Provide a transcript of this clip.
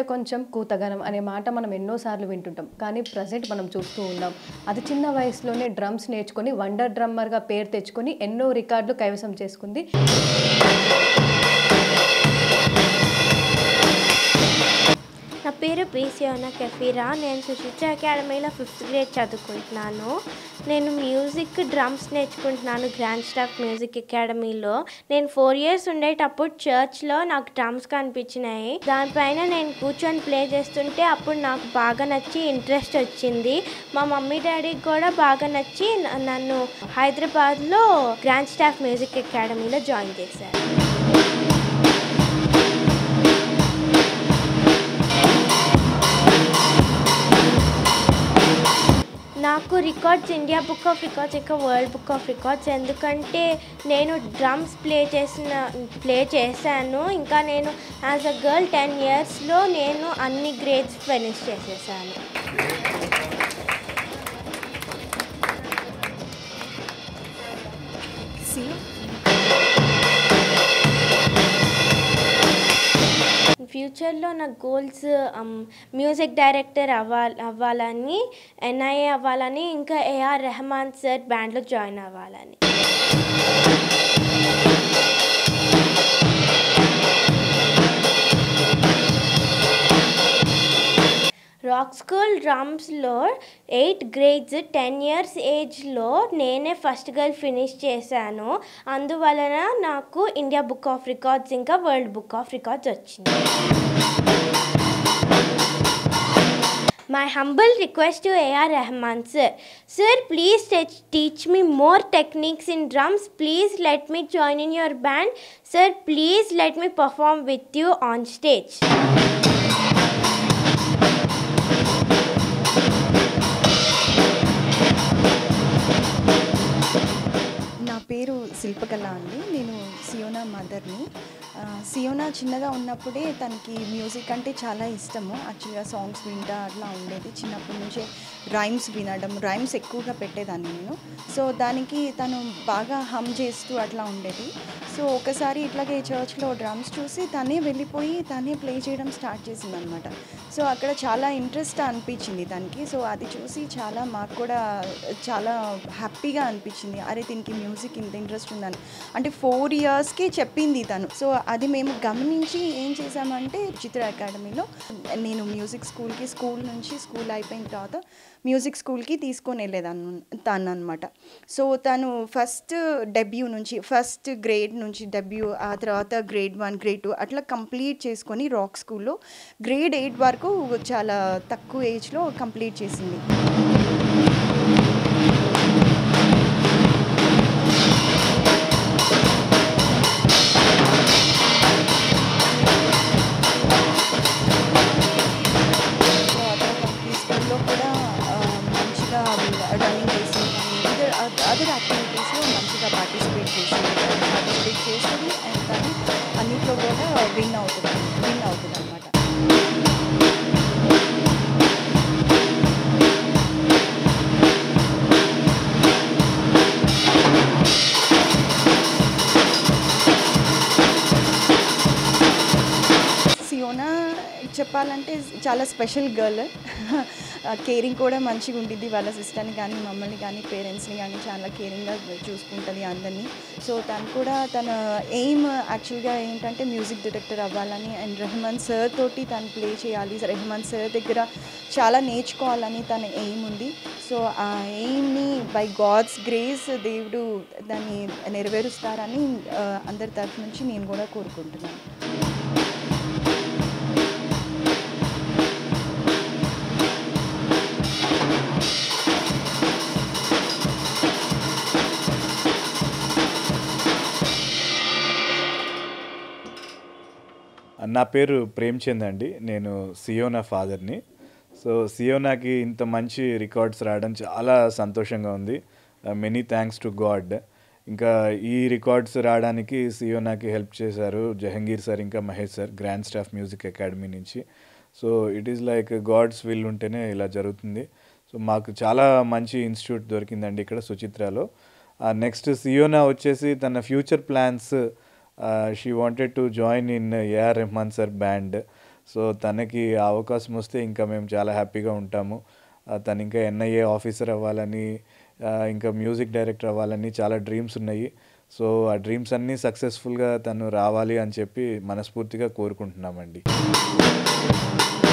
కొంచెం కూతగనం అనే మాట మనం ఎన్నోసార్లు వింటుంటాం కానీ ప్రజెంట్ మనం చూస్తూ ఉన్నాం అది చిన్న వయసులోనే డ్రమ్స్ నేర్చుకొని వండర్ డ్రమ్మర్గా పేరు తెచ్చుకొని ఎన్నో రికార్డులు కైవసం చేసుకుంది నా పేరు పీసియోనా కెఫీరా నేను సుచిత్ర అకాడమీలో ఫిఫ్త్ గ్రేడ్ చదువుకుంటున్నాను నేను మ్యూజిక్ డ్రమ్స్ నేర్చుకుంటున్నాను గ్రాండ్ స్టాఫ్ మ్యూజిక్ అకాడమీలో నేను ఫోర్ ఇయర్స్ ఉండేటప్పుడు చర్చ్లో నాకు డ్రమ్స్ కనిపించినాయి దానిపైన నేను కూర్చొని ప్లే చేస్తుంటే అప్పుడు నాకు బాగా నచ్చి ఇంట్రెస్ట్ వచ్చింది మా మమ్మీ డాడీకి కూడా బాగా నచ్చి న- నన్ను హైదరాబాద్లో గ్రాండ్ స్టాఫ్ మ్యూజిక్ అకాడమీలో జాయిన్ చేశారు నాకు records India book of records ఇంకా వరల్డ్ బుక్ ఆఫ్ రికార్డ్స్ ఎందుకంటే నేను డ్రమ్స్ ప్లే చేసిన ప్లే చేశాను ఇంకా నేను యాజ్ అ గర్ల్ టెన్ ఇయర్స్లో నేను అన్ని గ్రేడ్స్ ఫినిష్ చేసేసాను ఫ్యూచర్లో నా గోల్స్ మ్యూజిక్ డైరెక్టర్ అవ్వాలి అవ్వాలని ఎన్ఐఏ అవ్వాలని ఇంకా ఏఆర్ రెహమాన్ సార్ బ్యాండ్లో జాయిన్ అవ్వాలని రాక్ స్కూల్ డ్రమ్స్లో ఎయిట్ గ్రేడ్స్ టెన్ ఇయర్స్ ఏజ్లో నేనే ఫస్ట్ గర్ల్ ఫినిష్ చేశాను అందువలన నాకు ఇండియా బుక్ ఆఫ్ రికార్డ్స్ ఇంకా వరల్డ్ బుక్ ఆఫ్ రికార్డ్స్ వచ్చింది My humble request to A.R. Rahman sir. Sir, please teach, teach me more techniques in drums. Please let me join in your band. Sir, please let me perform with you on stage. నా పేరు శిల్పకళ అండి నేను సియోనా మదర్ని ఆ, సియోనా చిన్నగా ఉన్నప్పుడే తనకి మ్యూజిక్ అంటే చాలా ఇష్టము యాక్చువల్గా సాంగ్స్ వింటా అట్లా ఉండేది చిన్నప్పటి నుంచే రైమ్స్ వినడం రైమ్స్ ఎక్కువగా పెట్టేదాన్ని నేను సో దానికి తను బాగా హమ్ చేస్తూ అట్లా ఉండేది సో ఒకసారి ఇట్లాగే చర్చ్లో డ్రమ్స్ చూసి తనే వెళ్ళిపోయి తనే ప్లే చేయడం స్టార్ట్ చేసింది అనమాట సో అక్కడ చాలా ఇంట్రెస్ట్ అనిపించింది దానికి సో అది చూసి చాలా మాకు కూడా చాలా హ్యాపీగా అనిపించింది అరే దీనికి మ్యూజిక్ ఇంత ఇంట్రెస్ట్ ఉందని అంటే ఫోర్ ఇయర్స్కి చెప్పింది తను సో అది మేము గమనించి ఏం చేసామంటే చిత్ర అకాడమీలో నేను మ్యూజిక్ స్కూల్కి స్కూల్ నుంచి స్కూల్ అయిపోయిన తర్వాత మ్యూజిక్ స్కూల్కి తీసుకొని వెళ్ళేదాన్ని తను అనమాట సో తను ఫస్ట్ డెబ్యూ నుంచి ఫస్ట్ గ్రేడ్ నుంచి డెబ్యూ ఆ తర్వాత గ్రేడ్ వన్ గ్రేడ్ టూ అట్లా కంప్లీట్ చేసుకొని రాక్ స్కూల్లో గ్రేడ్ ఎయిట్ వరకు చాలా తక్కువ ఏజ్లో కంప్లీట్ చేసింది సో అక్కడ కంపెనీ స్కూల్లో కూడా ఆ, మంచిగా రన్నింగ్ రేసింగ్ కానీ అదర్ అదర్ యాక్టివిటీస్లో మంచిగా పార్టిసిపేట్ చేసింది పార్టిసిపేట్ చేస్తుంది అండ్ కానీ అన్నిట్లో కూడా విన్ అవుతుంది విన్ అవుతుంది అనమాట సియోనా చెప్పాలంటే చాలా స్పెషల్ గర్ల్ కేరింగ్ కూడా మంచిగా ఉంటుంది వాళ్ళ సిస్టర్ని కానీ మమ్మల్ని కానీ పేరెంట్స్ని కానీ చాలా కేరింగ్గా చూసుకుంటుంది అందరినీ సో తను కూడా తన ఎయిమ్ యాక్చువల్గా ఏంటంటే మ్యూజిక్ డైరెక్టర్ అవ్వాలని అండ్ రెహమాన్ సార్ తోటి తను ప్లే చేయాలి రెహమాన్ సార్ దగ్గర చాలా నేర్చుకోవాలని తన ఎయిమ్ ఉంది సో ఆ ఎయిమ్ని బై గాడ్స్ గ్రేస్ దేవుడు దాన్ని నెరవేరుస్తారని ఆ, అందరి తరఫు నుంచి నేను కూడా కోరుకుంటున్నాను నా పేరు ప్రేమ్చంద్ అండి నేను సియోనా ఫాదర్ని సో సియోనాకి ఇంత మంచి రికార్డ్స్ రావడం చాలా సంతోషంగా ఉంది మెనీ థ్యాంక్స్ టు గాడ్ ఇంకా ఈ రికార్డ్స్ రావడానికి సియోనాకి హెల్ప్ చేశారు జహంగీర్ సార్ ఇంకా Mahesh sir grand staff music academy నుంచి so it is like God's will ఉంటేనే ఇలా జరుగుతుంది సో మాకు చాలా మంచి ఇన్స్టిట్యూట్ దొరికిందండి ఇక్కడ సుచిత్రాలో నెక్స్ట్ సియోనా వచ్చేసి తన future plans she wanted to join in AR Rahman sir band so తనకి ఆ అవకాశం వస్తే ఇంకా మేము చాలా హ్యాపీగా ఉంటాము ఆ, తను ఇంకా ఎన్ఐఏ ఆఫీసర్ అవ్వాలని ఆ, ఇంకా మ్యూజిక్ డైరెక్టర్ అవ్వాలని చాలా డ్రీమ్స్ ఉన్నాయి సో ఆ డ్రీమ్స్ అన్నీ సక్సెస్ఫుల్గా తను రావాలి అని చెప్పి మనస్ఫూర్తిగా కోరుకుంటున్నామండి